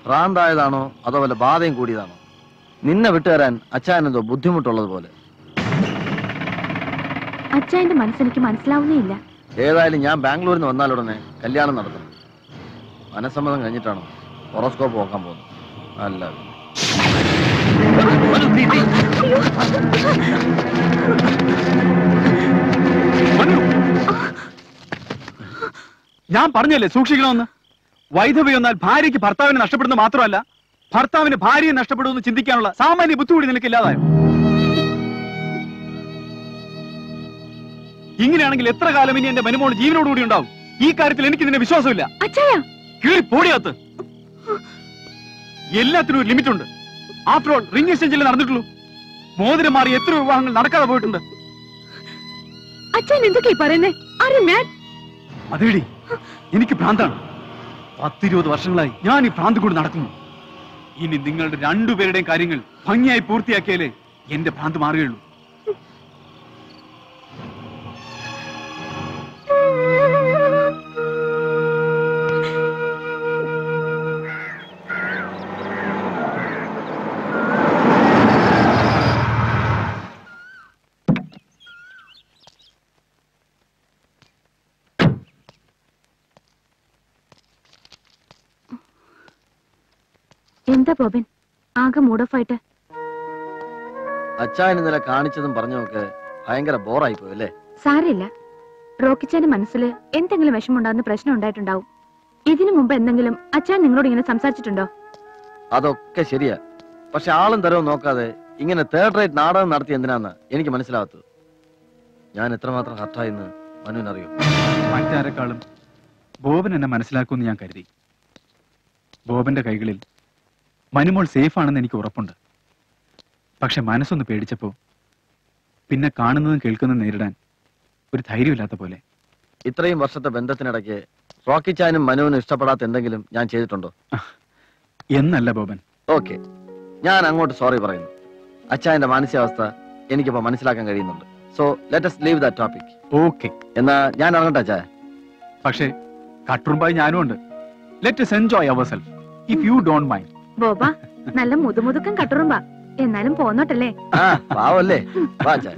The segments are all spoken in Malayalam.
ഭ്രാന്തായതാണോ അതോ വല്ല ബാധയും കൂടിയതാണോ നിന്നെ വിട്ടുതരാൻ അച്ഛനെന്തോ ബുദ്ധിമുട്ടുള്ളത് പോലെ അച്ഛന്റെ മനസ്സെനിക്ക് മനസ്സിലാവുന്നേ ഇല്ല ഏതായാലും ഞാൻ ബാംഗ്ലൂരിൽ നിന്ന് വന്നാലുടനെ കല്യാണം നടത്തണം മനസ്സമ്മതം കഴിഞ്ഞിട്ടാണോ ഹൊറോസ്കോപ്പ് നോക്കാൻ പോകുന്നത് അല്ല ഞാൻ പറഞ്ഞല്ലേ സൂക്ഷിക്കണമെന്ന് വൈധവ്യം എന്നാൽ ഭാര്യയ്ക്ക് ഭർത്താവിനെ നഷ്ടപ്പെടുന്നത് മാത്രമല്ല ഭർത്താവിന് ഭാര്യയെ നഷ്ടപ്പെടുമെന്ന് ചിന്തിക്കാനുള്ള സാമാന്യ ബുദ്ധി കൂടി നിനക്കില്ലാതായോ ഇങ്ങനെയാണെങ്കിൽ എത്ര കാലം ഇനി എന്റെ മനുമോൾ ജീവനോടുകൂടി ഉണ്ടാവും ഈ കാര്യത്തിൽ എനിക്ക് നിന്നെ വിശ്വാസമില്ല അച്ഛായ കീറി പോടിയകത്ത് എല്ലാത്തിനും ഒരു ലിമിറ്റ് ഉണ്ട് ആഫ്റ്റർ ഓൾ റിംഗ് എക്സ്ചേഞ്ചിൽ നടന്നിട്ടുള്ളൂ മോതിരം മാറി എത്ര വിവാഹങ്ങൾ നടക്കാതെ പോയിട്ടുണ്ട് അച്ഛൻ എന്തൊക്കെയാ പറയുന്നേ ആരും ഞാൻ അതേടി എനിക്ക് ഭ്രാന്താണ് പത്തിരുപത് വർഷങ്ങളായി ഞാൻ ഈ ഭ്രാന്ത് കൊണ്ട് നടക്കുന്നു ഇനി നിങ്ങളുടെ രണ്ടുപേരുടെയും കാര്യങ്ങൾ ഭംഗിയായി പൂർത്തിയാക്കിയാലേ എന്റെ ഭ്രാന്ത് മാറുകയുള്ളൂ എന്താ ബോബൻ ആകെ മൂഡ് ഓഫ് ആയിട്ട് അച്ഛൻ ഇന്നലെ കാണിച്ചതും പറഞ്ഞതൊക്കെ ഭയങ്കര ബോറായി പോയി അല്ലേ സാരമില്ല റോക്കിച്ചാന്റെ മനസ്സിൽ എന്തെങ്കിലും വിഷമമുണ്ടാകുന്ന പ്രശ്നം ഉണ്ടായിട്ടുണ്ടാവും ഇതിനു മുമ്പ് എന്തെങ്കിലും അച്ഛൻ നിങ്ങളോട് ഇങ്ങനെ സംസാരിച്ചിട്ടുണ്ടോ അതൊക്കെ ശരിയാ പക്ഷെ ആളും തരവും നോക്കാതെ ഇങ്ങനെ തേർഡ് റേറ്റ് നാടകം നടത്തി എന്തിനാന്ന് എനിക്ക് മനസ്സിലാവാത്തത് ഞാൻ എത്രമാത്രം ഹർട്ടായെന്ന് മനുവിനറിയോ മറ്റാരെക്കാളും ബോബൻ എന്നെ മനസ്സിലാക്കുമെന്ന് ഞാൻ കരുതി ബോബന്റെ കൈകളിൽ മനുമോൾ സേഫ് ആണെന്ന് എനിക്ക് ഉറപ്പുണ്ട് പക്ഷെ മനസ്സൊന്ന് പേടിച്ചപ്പോ പിന്നെ കാണുന്നതും കേൾക്കുന്നതും നേരിടാൻ ഒരു ധൈര്യമില്ലാത്ത പോലെ ഇത്രയും വർഷത്തെ ബന്ധത്തിനിടയ്ക്ക് റോക്കി ചാനും മനുവിനും ഇഷ്ടപ്പെടാത്ത എന്തെങ്കിലും ഞാൻ ചെയ്തിട്ടുണ്ടോ എന്നല്ല ബോബൻ ഓക്കെ ഞാൻ അങ്ങോട്ട് സോറി പറയുന്നു അച്ഛാന്റെ മാനസികാവസ്ഥ എനിക്കിപ്പോ മനസ്സിലാക്കാൻ കഴിയുന്നുണ്ട് so let's leave that topic okay എന്നാ ഞാൻ ഇറങ്ങട്ടെ അച്ഛാ പക്ഷേ കട്ടുറുമ്പായി ഞാനും ഉണ്ട് let enjoy our self if you don't mind ബോബ നല്ല മുതുമുതുക്കം കട്ടുറുമ്പാ എന്നാലും പോന്നോട്ടല്ലേ ആ പാവല്ലേ വാ അച്ഛാ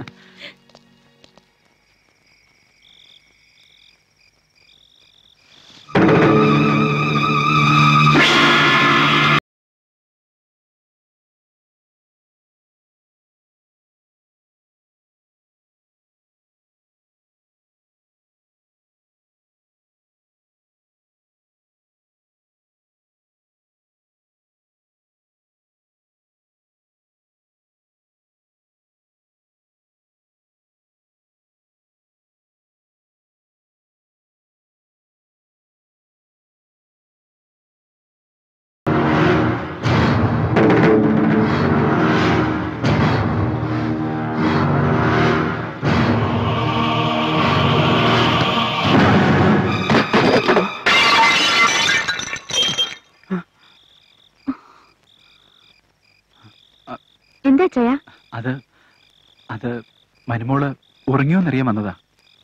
എന്താ ചയ അത് അത് മരുമോള് ഉറങ്ങിയോന്നറിയാൻ വന്നതാ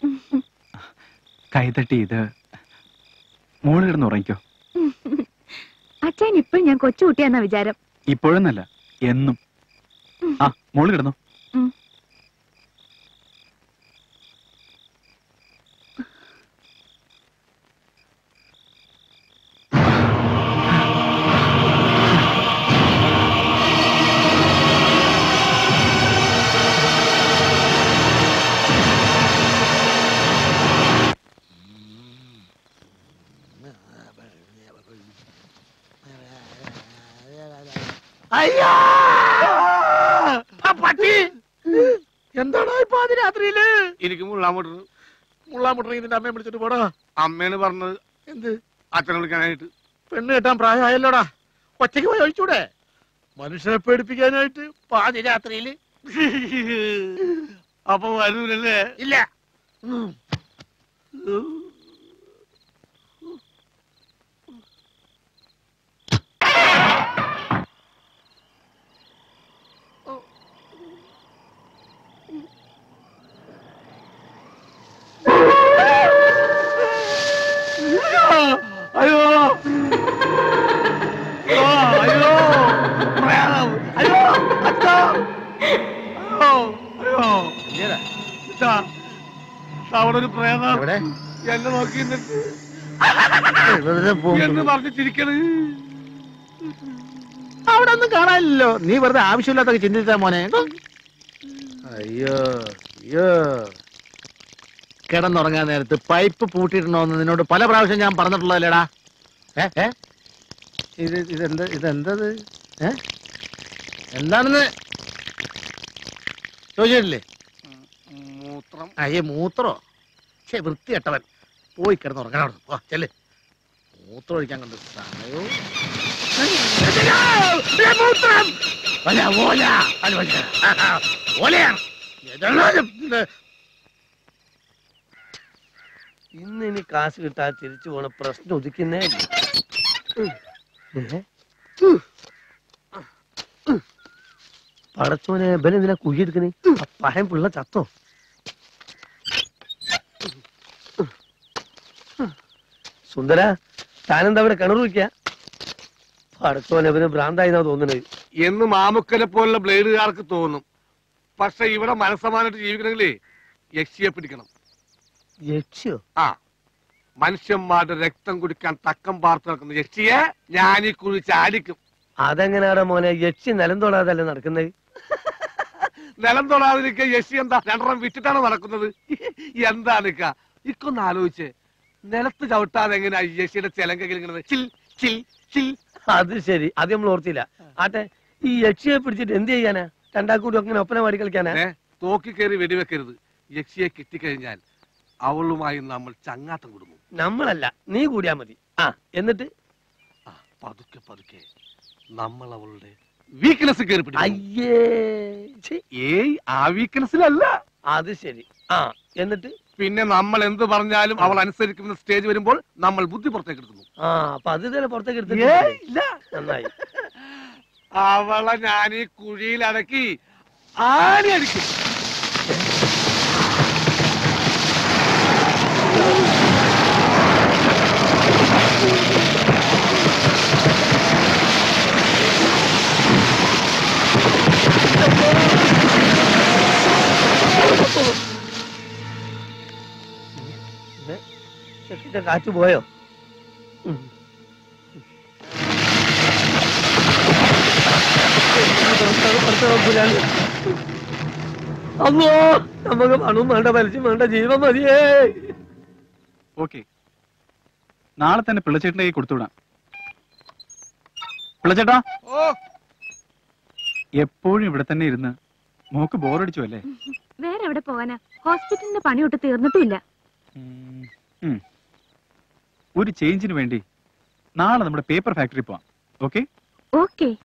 കൈതട്ടി ഇത് മോള് കിടന്ന് ഉറങ്ങിക്കോ അച്ഛൻ ഇപ്പോഴും ഞാൻ കൊച്ചുകുട്ടിയാന്നാ വിചാരം ഇപ്പോഴൊന്നല്ല എന്നും ആ മോള് കിടന്നു ഉം. അയ്യാ ആ പട്ടി എന്താണോ ഇപ്പൊ അത് രാത്രിയില് എനിക്ക് മുള്ളാൻ മുട്ടുന്നു മുള്ളാൻ മുട്ടണെങ്കിൽ നിന്റെ അമ്മയെ വിളിച്ചിട്ട് പോടാ അമ്മയാണ് പറഞ്ഞത് എന്ത് അച്ഛനെ വിളിക്കാനായിട്ട് പെണ്ണ് കെട്ടാൻ പ്രായമായല്ലോടാ ഒറ്റയ്ക്ക് പോയി ഒഴിച്ചൂടെ മനുഷ്യനെ പേടിപ്പിക്കാനായിട്ട് പാതി രാത്രിയില് അപ്പൊ വരൂലല്ലേ ഇല്ല ഉം. അയ്യോ ആ, അവിടെ ഒരു പ്രേതം എവിടെ എന്നെ നോക്കി നിന്നിട്ട് വെറുതെ പോകുന്നു. എന്ന് പറഞ്ഞ് ചിരിക്കണ് അവിടെ ഒന്നും കാണാനില്ലല്ലോ നീ വെറുതെ ആവശ്യമില്ലാത്തൊക്കെ ചിന്തിച്ചാ മോനെ അയ്യോ അയ്യോ കിടന്നുറങ്ങാൻ നേരത്ത് പൈപ്പ് പൂട്ടിയിട്ടുണ്ടോന്ന് നിന്നോട് പല പ്രാവശ്യം ഞാൻ പറഞ്ഞിട്ടുള്ളതല്ലേടാ ഏ ഏ ഇത് ഇതെന്ത് ഇതെന്തത് ഏ എന്താണെന്ന് ചോദിച്ചിട്ടില്ലേ മൂത്രം അയ്യേ മൂത്രോ ഛേ വൃത്തികെട്ടവൻ പോയി കിടന്നുറങ്ങാൻ അവിടെ പോ ചെല്ല് മൂത്രം ഒഴിക്കാൻ കണ്ട് സമയവും മൂത്രം ഓല ഓല അത് വലിയ ഓലയാണ് ഏതാണാലും ഇത് ഇന്ന് ഇനി കാശ് കിട്ടാൻ തിരിച്ചു പോണ പ്രശ്നം ഒതുക്കുന്നേ ഇല്ല. ഏ? പടച്ചോനെ ബലം എന്തിനാ കുഴിയെടുക്കണേ ആ പഴം പിള്ള ചത്തോ സുന്ദര താനെന്താ ഇവിടെ കിണർ വയ്ക്ക പടച്ചോനെ ഇവന് ഭ്രാന്തായിന്നാ തോന്നുന്നത് എന്ന് മാമുക്കനെ പോലുള്ള ബ്ലേഡുകാർക്ക് തോന്നും പക്ഷെ ഇവിടെ മനസ്സമാനായിട്ട് ജീവിക്കണമെങ്കിലേ യക്ഷിയെ പിടിക്കണം യക്ഷ്യോ ആ മനുഷ്യന്മാരുടെ രക്തം കുടിക്കാൻ തക്കം പാർത്ത് നടക്കുന്ന യക്ഷിയെ ഞാൻ ഈ കുഴി ചാടിക്കും അതെങ്ങനെയാടാ മോനെ യക്ഷി നിലം തൊടാതല്ലേ നടക്കുന്നത് നിലം തൊടാതിരിക്കുക യക്ഷി എന്താ രണ്ടെണ്ണം വിറ്റിട്ടാണ് നടക്കുന്നത് എന്താണ് ഇക്ക ഇക്കൊന്ന് ആലോചിച്ച് നിലത്ത് ചവിട്ടാതെ എങ്ങനെയാ ഈ യക്ഷിയുടെ ചെലങ്കയിൽ ഇങ്ങനെ ചിൽ ചിൽ ചിൽ അത് ശരി അത് നമ്മൾ ഓർത്തില്ല ആട്ടെ ഈ യക്ഷിയെ പിടിച്ചിട്ട് എന്ത് ചെയ്യാനാ രണ്ടാക്കൂടി അങ്ങനെ ഒപ്പന മാടി കളിക്കാനാ ഏ തോക്കി കയറി വെടിവെക്കരുത് യക്ഷിയെ കിട്ടിക്കഴിഞ്ഞാൽ അവളുമായി നമ്മൾ ചങ്ങാത്തം കൊടുക്കും നമ്മളല്ല നീ കൂടിയാ മതി ആ എന്നിട്ട് ആ, പതുക്കെ പതുക്കെ നമ്മൾ അവളുടെ വീക്ക്നെസ് കയറി പിടിക്കും അയ്യേ ഛെ, ഏയ് ആ വീക്ക്നെസ്സിലല്ല അത് ശരി ആ എന്നിട്ട് പിന്നെ നമ്മൾ എന്ത് പറഞ്ഞാലും അവൾ അനുസരിക്കുന്ന സ്റ്റേജ് വരുമ്പോൾ നമ്മൾ ബുദ്ധി പുറത്തേക്ക് എടുക്കുന്നു ആ അപ്പൊ അത് തന്നെ പുറത്തേക്ക് ഏയ്, എടുത്തിട്ട് ഇല്ല. നന്നായി അവളെ ഞാൻ ഈ കുഴിയിൽ അടക്കി ആണി അടിക്കും ചെക്കിന്റെ കാറ്റ് പോയോ ഉം. അമ്മോ നമുക്ക് പണവും വേണ്ട പലിശയും വേണ്ട ജീവൻ മതിയേ ഓക്കെ നാളെ തന്നെ പിള്ളച്ചേട്ടൻ്റെ കൈ കൊടുത്തുവിടാം പിള്ളച്ചേട്ടാ ഓ എപ്പോഴും ഇവിടെ തന്നെ ഇരുന്ന് മോക്ക് ബോറടിച്ചു അല്ലേ വേറെ എവിടെ പോകാനാ ഹോസ്പിറ്റലിന്റെ പണിയൊട്ട് തീർന്നിട്ടുമില്ല ഉം. ഉം. ഒരു ചേഞ്ചിന് വേണ്ടി നാളെ നമ്മുടെ പേപ്പർ ഫാക്ടറി പോവാം ഓക്കെ ഓക്കെ